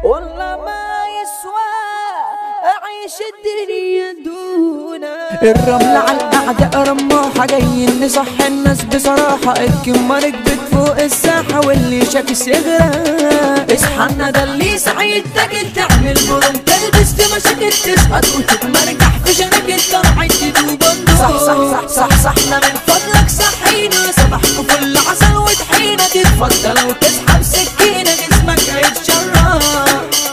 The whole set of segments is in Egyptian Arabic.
والله ما يسوى أعيش الدنيا دونك الرمل على القعدة رماحة جايين نصح الناس بصراحة الكمة ركبت فوق الساحة واللي شاكس يغرق اصحى ده اللي سعيد تاكل تعمل برم تلبس في مشاكل تسقط وتتمرجح في شنك طلعت تدوب صح صح صح صح صح احنا من فضلك صحينا صباحكم فل عسل وطحينة تتفضل وتسحب سكينة جسمك هيتشرح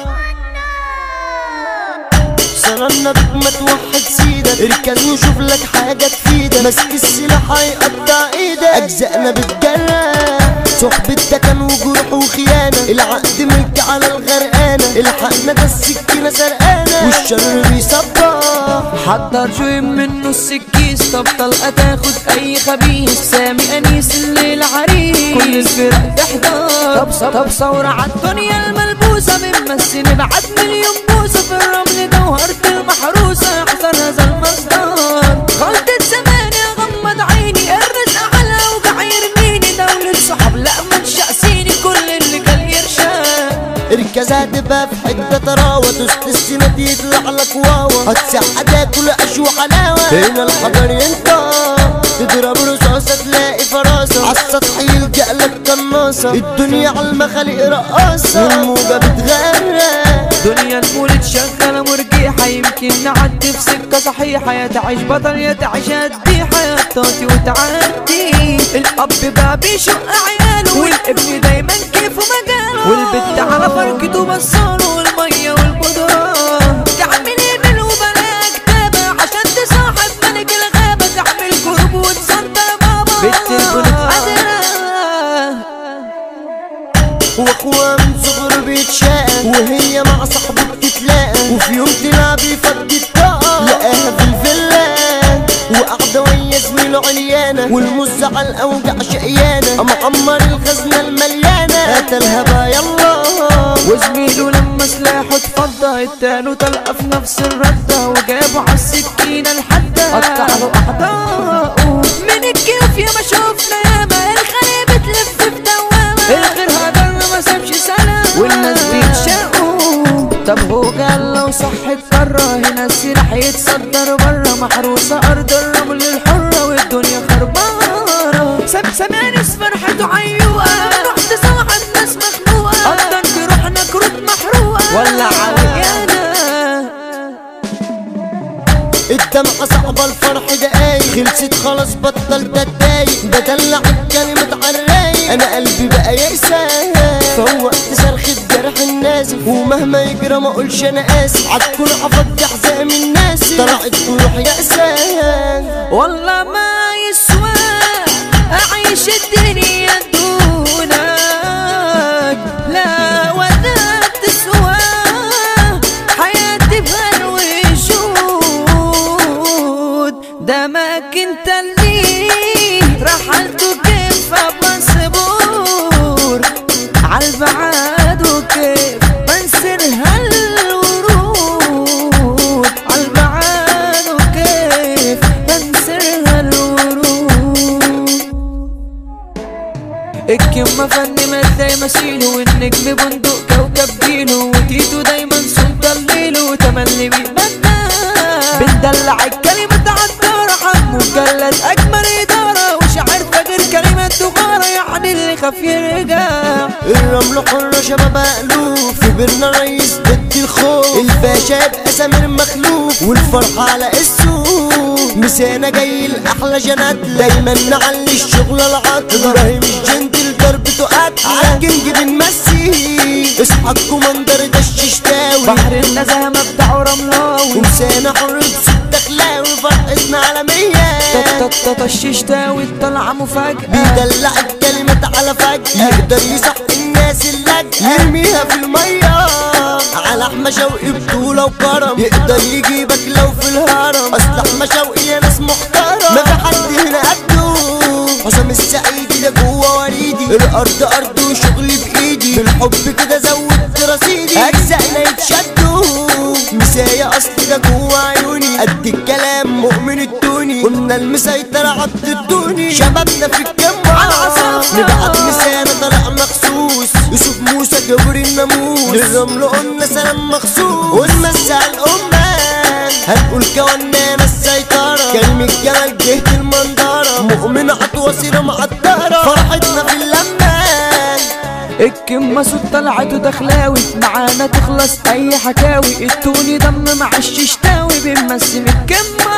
صرنا بك ما توحد سيدك اركن وشوف لك حاجة تفيدك ماسك السلاح هيقطع ايدك اجزائنا بتجرح صحبة كان وجروح وخيانة العقد ملك على الغرقانة الحقنا ده السكينة سرقانة والشر بيصبح حضر شوي منه السكيس طب طلقة تاخد اي خبيث سامي انيس الليل عريس كل الفرق تحضر طب ص- طب ثورة عالدنيا الملبوسة بنمثل نبعت مليون بوسة في الرمل جوهرة المحروسة احذر هذا المصدر غلطة زمان غمض عيني الرزق على وجع يرميني دولة صحاب لا ما تشقسيني كل اللي كان يرشاد اركز هتبقى في حتة طراوة دوست السنة يطلع لك واوا هتسع تاكل عيش وحلاوة هنا الحجر ينطق تضرب رصاصة تلاقي فراسة عالسطح يلجأ لك قناصة الدنيا عالمخالق رقاصة والموجة بتغرق دنيا المولد شغالة مرجيحة يمكن نعدي في سكة صحيحة يا تعيش بطل يا تعيش هديحة يا طاطي وتعدي الأب بقى بيشق عياله والابن دايما كيفه مجاله والبنت على فركته بصاله والمية والبودرة تعمل ايميل وبلا كتابة عشان تصاحب ملك الغابة تعمل كرب وتصدر بابا بنت البنت قادرة واخوها من صغره بيتشاقى وهي مع صاحبه بتتلاقى وفي يوم تلعب يفضي الطاقة لقاها في الفيلا وقاعدة ويا زميله عليانة والمز على الأوجع شقيانة أما عمر الخزنة المليانة قتلها بقى يلا وزميله لما سلاحه اتفضى اداله طلقه في نفس الردة وجابه عالسكينة الحادة قطع له أعضاءه من الكيف يا ما شفنا ياما الخلية بتلف في دوامة الغير هدر ما سابش سنة والناس بيتشاقوا طب هو قال لو صح القارة هنا السلاح يتصدر برا محروسة أرض الرمل الحرة والدنيا خربانة سم سمعني فرحته عيوقة رحت صاحب ناس مخنوقة قدر روحنا كروت محروقة ولا عريانة الدمعة صعبة الفرح دقايق خلصت خلاص بطلت اتضايق بدلع الكلمة عالرايق انا قلبي بقى يأسى فوقت صرخة جرح النازف ومهما يجرى ما اقولش انا اسف عالكل افضي حزام الناس طلعت جروح يأسى والله ما يسوى أعيش الدنيا دونك لا ولا تسوى حياتي بهالوجود دمك انت اللي رحلت كيف بصبور عالبعاد وكيف بنسر هالورود عالبعاد وكيف بنسر هالورود الكلمة فن مادة مثيله والنجم بندق كوكب جيله وتيتو دايما صوت الليل وتملي بيتمنى بندلع الكلمة عالدارة حمو مجلد أجمل إدارة وشعر فجر كلمة دغارة يعني اللي خاف يرجع الرمل حرة شباب ألوف في بيرنا رئيس ضد الخوف الباشا يبقى سمير مخلوف والفرحة على السوق مسانا جاي الأحلى جنات دايما نعلي الشغل العطل إبراهيم الجنتل ضربته قتل عالجنج بنمسي اصحى الكوماندر ده الششتاوي بحر النزاهة مبدعه رملاوي ومسانا حر بصوت دخلاوي فرحتنا عالمية الششتاوي الطلعة مفاجأة بيدلع الكلمة على فجأة يقدر يصح الناس اللجأة يرميها في المية على أحمى شوقي بطولة وكرم يقدر يجيبك لو في الهرم أصل أحمى شوقي يا ناس محترم ما في حد هنا قده حسام السعيدي ده جوه وريدي الأرض أرض وشغلي بإيدي بالحب كده زودت رصيدي أجزائنا يتشدوا مسايا أصل ده جوه عيوني قد الكلام مؤمن التوني قلنا المسيطر عبد الدوني شبابنا في الجمعة على عصافرة. نبعت مسانا طلع مخصوص يوسف موسى جبر الجاموس للرمل قلنا سلام مخصوص ونمسع الأمان هنقول كونانا السيطرة كلمة جمال جهة المنظرة مؤمن عطوة معطرة فرحتنا في اللمان الكمة صوت طلعت ودخلاوي معانا تخلص اي حكاوي التوني دم مع الششتاوي بنمسم الكمة